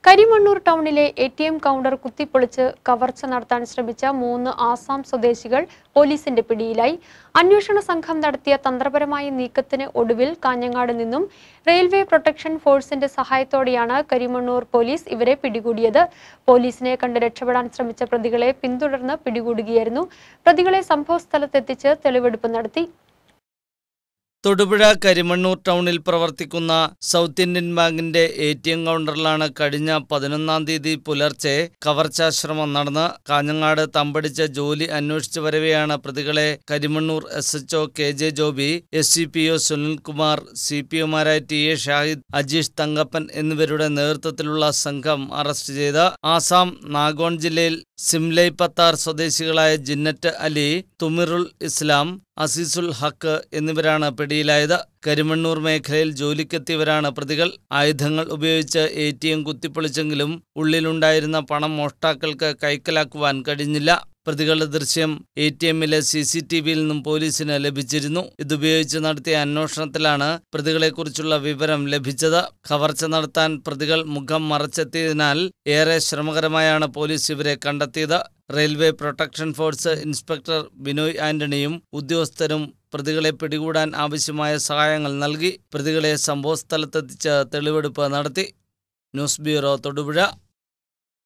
കരിമണ്ണൂർ ടൗണിലെ A T M counter കുത്തിപ്പൊളിച്ച് കവർച്ച നടത്താൻ ശ്രമിച്ച മൂന്ന് ആസാം സ്വദേശികൾ പോലീസിന്റെ പിടിയിലായി അന്വേഷണ സംഘം നടത്തിയ തന്ത്രപരമായ നീക്കത്തിന് ഒടുവിൽ കാഞ്ഞങ്ങാട് നിന്നും റെയിൽവേ പ്രൊട്ടക്ഷൻ ഫോഴ്സിന്റെ സഹായത്തോടെയാണ് കരിമണ്ണൂർ പോലീസ് ഇവരെ പിടികൂടിയത് പോലീസിനെ കണ്ട് രക്ഷപ്പെടാൻ ശ്രമിച്ച പ്രതികളെ പിന്തുടർന്ന് പിടികൂടുകയായിരുന്നു പ്രതികളെ സംഭവസ്ഥലത്തെത്തിച്ച് തെളിവെടുപ്പ് നടത്തി തൊടുപുഴ കരിമണ്ണൂർ ടൗണിൽ പ്രവർത്തിക്കുന്ന സൗത്ത് ഇന്ത്യൻ ബാങ്കിന്റെ എ ടി എം കൗണ്ടറിലാണ് കഴിഞ്ഞ പതിനൊന്നാം തീയതി പുലർച്ചെ കവർച്ചാശ്രമം നടന്ന് കാഞ്ഞങ്ങാട് തമ്പടിച്ച ജോലി അന്വേഷിച്ചു വരവെയാണ് പ്രതികളെ Karimannoor S H O K J Joby S C P O Sunilkumar C P ഒമാരായ ടി എ ഷാഹിദ് അജീഷ് തങ്കപ്പൻ എന്നിവരുടെ നേതൃത്വത്തിലുള്ള സംഘം അറസ്റ്റ് ചെയ്ത് ആസാം നാഗോൺ ജില്ലയിൽ സിംലൈ പത്താർ സ്വദേശികളായ ജിന്നറ്റ് അലി തുമിറുൽ ഇസ്ലാം അസീസുൽ ഹക്ക് എന്നിവരാണ് പിടിയിലായത് കരിമണ്ണൂർ മേഖലയിൽ ജോലിക്കെത്തിയവരാണ് പ്രതികൾ ആയുധങ്ങൾ ഉപയോഗിച്ച് എ ടി എം കുത്തിപ്പൊളിച്ചെങ്കിലും ഉള്ളിലുണ്ടായിരുന്ന പണം മോഷ്ടാക്കൾക്ക് കൈക്കലാക്കുവാൻ കഴിഞ്ഞില്ല പ്രതികളുടെ ദൃശ്യം എ ടി എമ്മിലെ സി സി ടി വിയിൽ നിന്നും പോലീസിന് ലഭിച്ചിരുന്നു ഇതുപയോഗിച്ച് നടത്തിയ അന്വേഷണത്തിലാണ് പ്രതികളെക്കുറിച്ചുള്ള വിവരം ലഭിച്ചത് കവർച്ച നടത്താൻ പ്രതികൾ മുഖം മറച്ചെത്തിയതിനാൽ ഏറെ ശ്രമകരമായാണ് പോലീസ് ഇവരെ കണ്ടെത്തിയത് railway protection force inspector Binoy ആന്റണിയും ഉദ്യോഗസ്ഥരും പ്രതികളെ പിടികൂടാൻ ആവശ്യമായ സഹായങ്ങൾ നൽകി പ്രതികളെ സംഭവസ്ഥലത്തെത്തിച്ച് തെളിവെടുപ്പ് നടത്തി ന്യൂസ് ബ്യൂറോ തൊടുപുഴ